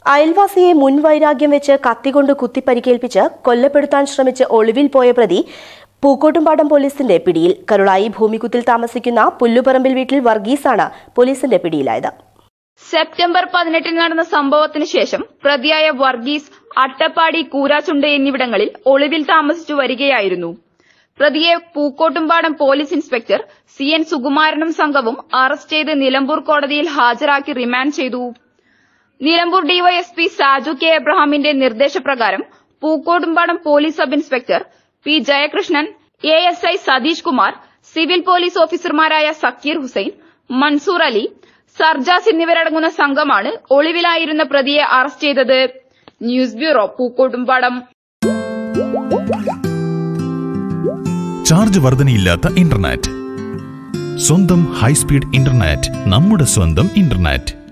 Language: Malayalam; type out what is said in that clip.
അയൽവാസിയെ മുൻവൈരാഗ്യം വെച്ച് കത്തികൊണ്ട് കുത്തിപ്പരിക്കേൽപ്പിച്ച് കൊല്ലപ്പെടുത്താൻ ശ്രമിച്ച് ഒളിവിൽ പോയ പ്രതി പൂക്കോട്ടുംപാടം പോലീസിന്റെ പിടിയിൽ കരുളായി ഭൂമികുത്തിൽ താമസിക്കുന്ന പുല്ലുപറമ്പിൽ വീട്ടിൽ വർഗീസാണ് പോലീസിന്റെ പിടിയിലായത് സെപ്റ്റംബർ പതിനെട്ടിന് നടന്ന സംഭവത്തിന് ശേഷം പ്രതിയായ വർഗീസ് അട്ടപ്പാടി കൂരാച്ചുണ്ട് എന്നിവിടങ്ങളിൽ ഒളിവിൽ താമസിച്ചു വരികയായിരുന്നു പ്രതിയെ Pookkottumpadam police inspector C N സുകുമാരനും സംഘവും അറസ്റ്റ് ചെയ്ത് നിലമ്പൂർ കോടതിയിൽ ഹാജരാക്കി റിമാൻഡ് ചെയ്തു നിലമ്പൂർ ഡിവൈഎസ്പി സാജു കെ എബ്രഹാമിന്റെ നിർദ്ദേശപ്രകാരം Pookkottumpadam police sub inspector P Jayakrishnan A S I Satheesh Kumar civil police ഓഫീസർമാരായ സക്കീർ ഹുസൈൻ മൻസൂർ അലി സർജാസ് എന്നിവരടങ്ങുന്ന സംഘമാണ് ഒളിവിലായിരുന്ന പ്രതിയെ അറസ്റ്റ് ചെയ്തത് ന്യൂസ് ബ്യൂറോ പൂക്കോട്ടുംപാടം ചാർജ് വർധനയില്ലാത്ത ഇന്റർനെറ്റ് സ്വന്തം ഹൈസ്പീഡ് ഇന്റർനെറ്റ് നമ്മുടെ സ്വന്തം ഇന്റർനെറ്റ്